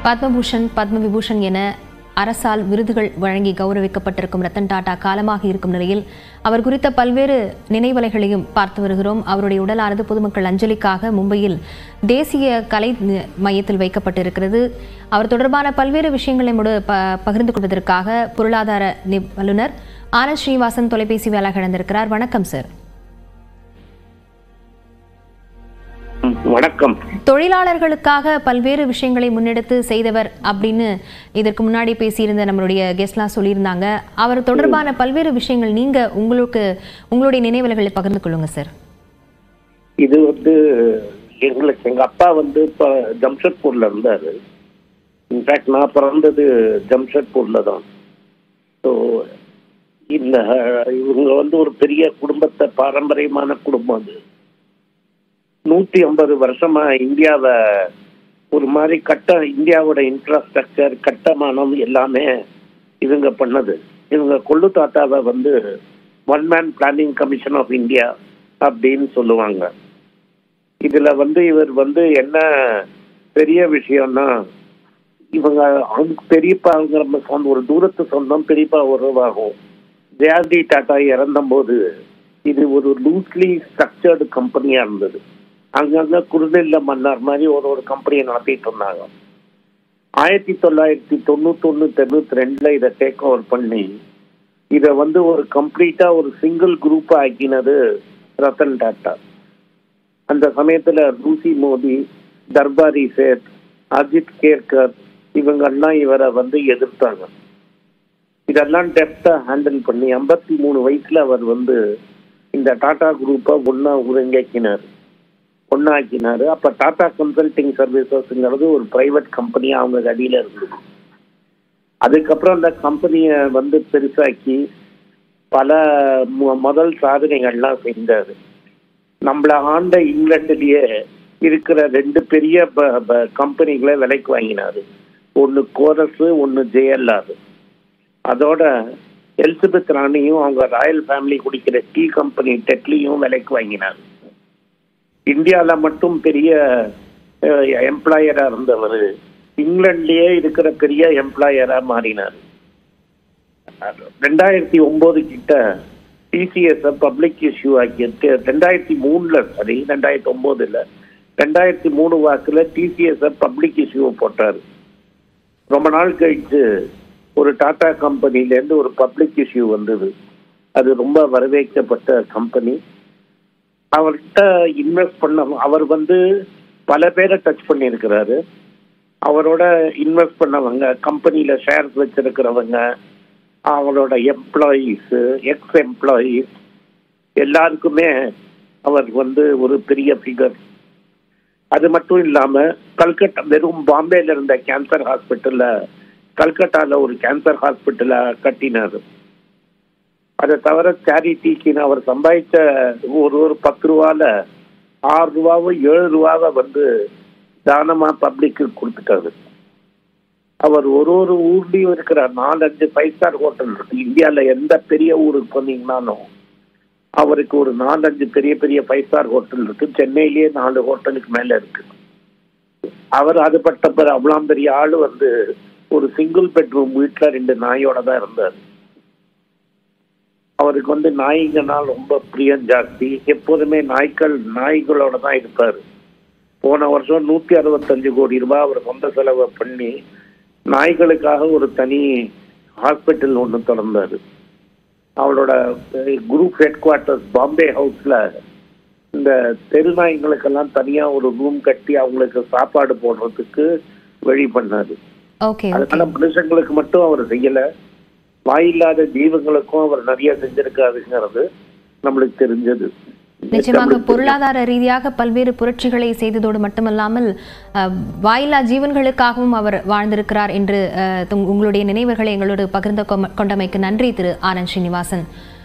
பத்மபூஷன் பத்ம விபூஷன் என அரசால் விருதுகள் வழங்கி கௌரவிக்கப்பட்டிருக்கும் ரத்தன் டாடா காலமாக இருக்கும் நிலையில் அவர் குறித்த பல்வேறு நினைவலைகளையும் பார்த்து வருகிறோம் அவருடைய உடலானது பொதுமக்கள் அஞ்சலிக்காக மும்பையில் தேசிய கலை நி- மையத்தில் வைக்கப்பட்டிருக்கிறது அவர் தொடர்பான பல்வேறு விஷயங்களை நம்மோடு ப பகிர்ந்து கொள்வதற்காக பொருளாதார நிப்- வல்லுநர் ஆனந்த் ஸ்ரீனிவாசன் தொலைபேசி வேலை இழந்திருக்கிறார் வணக்கம் சார் ம், வணக்கம் தொழிலாளர்களுக்காக பல்வேறு விஷயங்களை முன்னெடுத்து செய்தவர் அப்படின்னு இதற்கு முன்னாடி பேசியிருந்த நம்மளுடைய கெஸ்ட்லாம் சொல்லியிருந்தாங்க அவர் தொடர்பான பல்வேறு விஷயங்கள் நீங்க உங்களுக்கு உங்களுடைய நினைவுகளை பகிர்ந்து கொள்ளுங்க சார் இது வந்து எங்களுக்கு எங்க அப்பா வந்து இப்ப ஜம்ஷெட்பூர்ல இருந்தாரு இன்ஃபேக்ட் நான் பிறந்தது ஜம்ஷெட்பூர்ல தான் ஸோ இந்த இவங்க வந்து ஒரு பெரிய குடும்பத்தை பாரம்பரியமான குடும்பம் அது நூத்தி ஐம்பது வருஷமா இந்தியாவை ஒரு மாதிரி கட்ட இந்தியாவோட இன்ஃப்ராஸ்ட்ரக்சர் கட்டமானம் எல்லாமே இவங்க பண்ணது இவங்க கொள்ளு தாத்தாவை வந்து one man planning commission of India அப்படின்னு சொல்லுவாங்க இதுல வந்து இவர் வந்து என்ன பெரிய விஷயம்னா இவங்க அவங்க பெரியப்பாங்கிற சொந்த ஒரு தூரத்து சொந்தம் பெரியப்பா உறவாகும் ஜெயாதி டாட்டா இறந்தபோது இது ஒரு லூஸ்லி ஸ்ட்ரக்சர்டு கம்பெனியா இருந்தது அங்கங்க குருநெல்ல மன்னார் மாதிரி ஒரு ஒரு கம்பெனியை நடத்திட்டு இருந்தாங்க ஆயிரத்தி தொள்ளாயிரத்தி தொண்ணூத்தொன்னு தொண்ணூத்தி ரெண்டுல இதை டேக் ஓவர் பண்ணி இதை வந்து ஒரு கம்ப்ளீட்டா ஒரு சிங்கிள் குரூப் ஆக்கினது ரத்தன் டாட்டா அந்த சமயத்துல லூசி மோடி தர்பாரி சேத் அஜித் கேர்கர் இவங்கெல்லாம் இவரை வந்து எதிர்த்தாங்க இதெல்லாம் டெப்தா ஹேண்டில் பண்ணி ஐம்பத்தி மூணு வயசுல அவர் வந்து இந்த டாடா குரூப்பை ஒன்னா ஒருங்கிக்கினார் ஒன்னாக்கினாரு அப்ப டாடா கன்சல்டிங் சர்வீசஸ்ங்கிறது ஒரு பிரைவேட் கம்பெனி அவங்க அடியில இருந்தது அதுக்கப்புறம் அந்த கம்பெனியை வந்து பெருசாக்கி பல மு- முதல் சாதனைகள்லாம் செஞ்சாரு நம்மள ஆண்ட இங்கிலாந்துலயே இருக்கிற ரெண்டு பெரிய ப- ப- கம்பெனிகளை விலைக்கு வாங்கினாரு ஒன்னு கோரஸ் ஒன்னு ஜேஎல்ஆர் அதோட எலிசபெத் ராணியும் அவங்க ராயல் ஃபேமிலி குடிக்கிற டீ கம்பெனி டெட்லியும் விலைக்கு வாங்கினார் இந்தியால மட்டும் பெரிய எம்ப்ளாயரா இருந்தவர் இங்கிலாந்துலயே இருக்கிற பெரிய எம்ப்ளாயரா மாறினார் ரெண்டாயிரத்தி ஒன்பது கிட்ட டிசிஎஸ் பப்ளிக் இஷ்யூ ஆக்கி ரெண்டாயிரத்தி மூணுல சரி ரெண்டாயிரத்தி ஒன்பதுல ரெண்டாயிரத்தி மூணு வாக்குல டிசிஎஸ் பப்ளிக் இஷ்யூ போட்டாரு ரொம்ப நாள் கழிச்சு ஒரு டாடா கம்பெனில இருந்து ஒரு பப்ளிக் இஷ்யூ வந்தது அது ரொம்ப வரவேற்கப்பட்ட கம்பெனி அவர்கிட்ட இன்வெஸ்ட் பண்ண அவர் வந்து பல பேரை டச் பண்ணியிருக்கிறாரு அவரோட இன்வெஸ்ட் பண்ணவங்க கம்பெனியில ஷேர்ஸ் வச்சிருக்கிறவங்க அவரோட எம்ப்ளாயீஸ் எக்ஸ் எம்ப்ளாயீஸ் எல்லாருக்குமே அவர் வந்து ஒரு பெரிய ஃபிகர் அது மட்டும் இல்லாம கல்கட்டா வெறும் பாம்பேல இருந்த கேன்சர் ஹாஸ்பிட்டல்ல கல்கட்டால ஒரு கேன்சர் ஹாஸ்பிட்டல கட்டினார் அதை தவிர சேரிட்டிக்கு அவர் சம்பாதிச்ச ஒரு ஒரு பத்து ரூபால ஆறு ரூபாவோ ஏழு ரூபாவை வந்து தானமா பப்ளிக்கு கொடுத்துட்டாரு அவர் ஒரு ஒரு ஊர்லயும் இருக்கிற நாலஞ்சு ஃபைவ் ஸ்டார் ஹோட்டல் இருக்கு இந்தியால எந்த பெரிய ஊருக்கு போனீங்கன்னாலும் அவருக்கு ஒரு நாலஞ்சு பெரிய பெரிய ஃபைவ் ஸ்டார் ஹோட்டல் இருக்கு சென்னையிலேயே நாலு ஹோட்டலுக்கு மேல இருக்கு அவர் அது பட்ட அவ்வளோ பெரிய ஆளு வந்து ஒரு சிங்கிள் பெட்ரூம் வீட்டுல ரெண்டு நாயோட தான் இருந்தார் அவருக்கு வந்து நாய்ங்கனால் ரொம்ப பிரியம் ஜாஸ்தி எப்போதுமே நாய்க்கள் நாய்களோட தான் இருப்பாரு போன வருஷம் நூத்தி அறுபத்தஞ்சு கோடி ரூபாய் அவர் சொந்த செலவை பண்ணி நாய்களுக்காக ஒரு தனி ஹாஸ்பிட்டல் ஒன்று திறந்தாரு அவளோட குரூப் ஹெட் குவார்ட்டர்ஸ் பாம்பே ஹவுஸ்ல இந்த தெரு நாய்களுக்கெல்லாம் தனியா ஒரு ரூம் கட்டி அவங்களுக்கு சாப்பாடு போடுறதுக்கு வழி பண்ணாரு ஓகே அதனால மனுஷங்களுக்கு மட்டும் அவர் செய்யல வாயில்லாத ஜீவங்களுக்கும் அவர் நிறைய செஞ்சிருக்காருங்கிறது நம்மளுக்கு தெரிஞ்சது நிச்சயமாக பொருளாதார ரீதியாக பல்வேறு புரட்சிகளை செய்ததோடு மட்டுமல்லாமல் அஹ், வாயில்லா ஜீவன்களுக்காகவும் அவர் வாழ்ந்திருக்கிறார் என்று அஹ், உங்களுடைய நினைவுகளை எங்களோடு பகிர்ந்து கொண்ட- கொண்டமைக்கு நன்றி திரு ஆனந்த் ஸ்ரீனிவாசன்